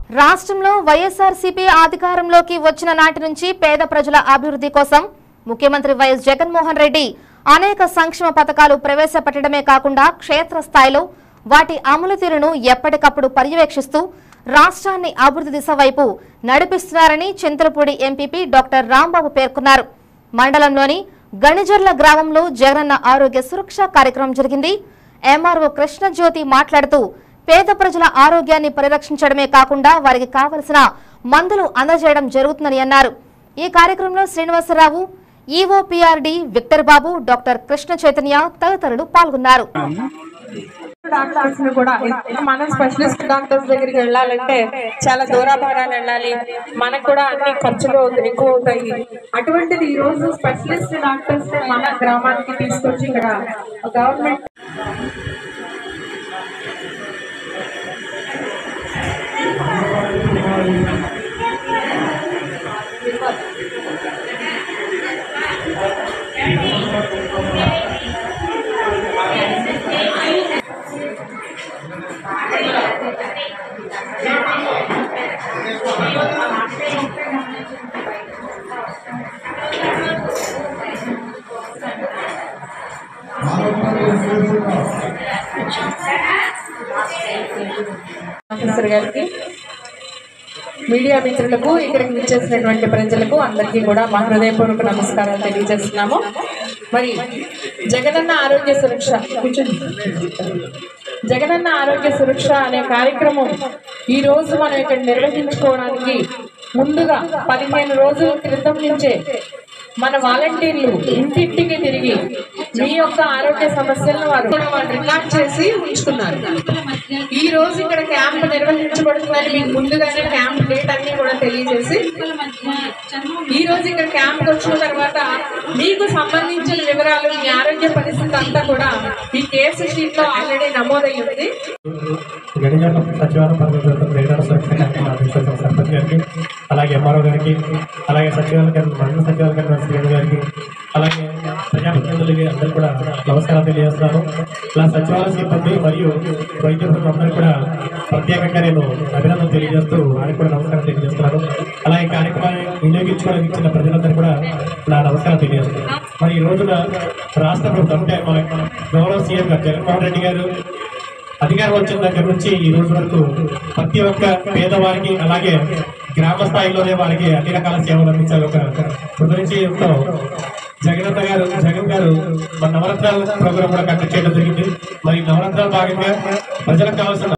రాష్ట్రంలో వైఎస్ఆర్సీపీ అధికారంలోకి వచ్చిన నాటి నుంచి పేద ప్రజల అభివృద్ధి కోసం ముఖ్యమంత్రి వైఎస్ జగన్మోహన్ రెడ్డి అనేక సంక్షేమ పథకాలు ప్రవేశపెట్టడమే కాకుండా క్షేత్రస్థాయిలో వాటి అమలు తీరును ఎప్పటికప్పుడు పర్యవేక్షిస్తూ రాష్ట్రాన్ని అభివృద్ధి దిశ వైపు నడిపిస్తున్నారని చింతలపూడి ఎంపీపీ డాక్టర్ రాంబాబు పేర్కొన్నారు మండలంలోని గణిజర్ల గ్రామంలో జగనన్న ఆరోగ్య సురక్ష కార్యక్రమం జరిగింది ఎంఆర్ఓ కృష్ణజ్యోతి మాట్లాడుతూ పేద ప్రజల ఆరోగ్యాన్ని పరిరక్షించడమే కాకుండా వారికి కావలసిన మందులు అందజేయడం జరుగుతుందని అన్నారు ఈ కార్యక్రమంలో Srinivasarao EOPRD Victor Babu doctor Krishna Chaitanya తదితరులు పాల్గొన్నారు డాక్టర్స్ ని కూడా మనం స్పెషలిస్ట్ డాక్టర్స్ దగ్గరికి వెళ్ళాలంటే చాలా దూరాభారాలు వెళ్ళాలి మనకు కూడా అన్ని ఖర్చులు ఎక్కువ అవుతాయి అటువంటిది ఈ రోజు స్పెషలిస్ట్ డాక్టర్స్ ని మన గ్రామానికి తీసుకొచ్చి ఇక్కడ గవర్నమెంట్ ఆఫీసర్ గారికి మీడియా మిత్రులకు ఇక్కడికి విచ్చేసినటువంటి ప్రజలకు అందరికీ కూడా మా హృదయపూర్వక నమస్కారాలు తెలియజేస్తున్నాము మరి జగనన్న ఆరోగ్య సురక్ష కూర్చోండి. జగనన్న ఆరోగ్య సురక్ష అనే కార్యక్రమం ఈ రోజు మనం ఇక్కడ నిర్వహించుకోవడానికి ముందుగా పదిహేను రోజుల క్రితం నుంచే మన వాలంటీర్లు ఇంటింటికి తిరిగి మీ యొక్క ఆరోగ్య సమస్యలను వారు కూడా వాళ్ళు రికార్డ్ చేసి ఉంచుకున్నారు ఈ రోజు ఇక్కడ క్యాంప్ నిర్వహించబడుతుందని మీకు ముందుగానే క్యాంప్ డేట్ అన్ని కూడా తెలియజేసి ఈ రోజు ఇక్కడ క్యాంప్ వచ్చిన తర్వాత మీకు సంబంధించిన వివరాలు మీ ఆరోగ్య పరిస్థితి అంతా కూడా ఈ కేసు షీట్ లో ఆల్రెడీ నమోదై ఉంది గడిజాల సచివాలయం పరిధిలో మేఘాల సురక్ష కమిటీ ఆఫీసర్ సర్పంచ్ గారికి అలాగే ఎంఆర్ఓ గారికి అలాగే సచివాలయ కేంద్ర మండల సచివాలయ కేంద్ర శ్రీను గారికి అలాగే ప్రజాప్రతినిధులకి అందరూ కూడా నమస్కారం తెలియజేస్తున్నాను ఇలా సచివాలయ సిబ్బంది మరియు వైద్య బృందం అందరూ కూడా ప్రత్యేకంగా నేను అభినందన తెలియజేస్తూ వారికి కూడా నమస్కారం తెలియజేస్తున్నాను అలాగే ఈ కార్యక్రమాన్ని వినియోగించుకోవడానికి ఇచ్చిన ప్రజలందరూ కూడా నా నమస్కారం తెలియజేస్తున్నాను మరి ఈ రోజున రాష్ట్ర ప్రభుత్వం అంటే మన గౌరవ సీఎం గారు జగన్మోహన్ రెడ్డి గారు అధికారం వచ్చిన దగ్గర నుంచి ఈ రోజు వరకు ప్రతి ఒక్క పేదవారికి అలాగే గ్రామ స్థాయిలోనే వారికి అన్ని రకాల సేవలు అందించాలి ఒక హృదయంతో జగనన్న గారు జగన్ గారు మన నవరత్నాల ప్రోగ్రాం కూడా కండక్ట్ చేయడం జరిగింది మరి నవరత్నాల భాగంగా ప్రజలకు కావాల్సిన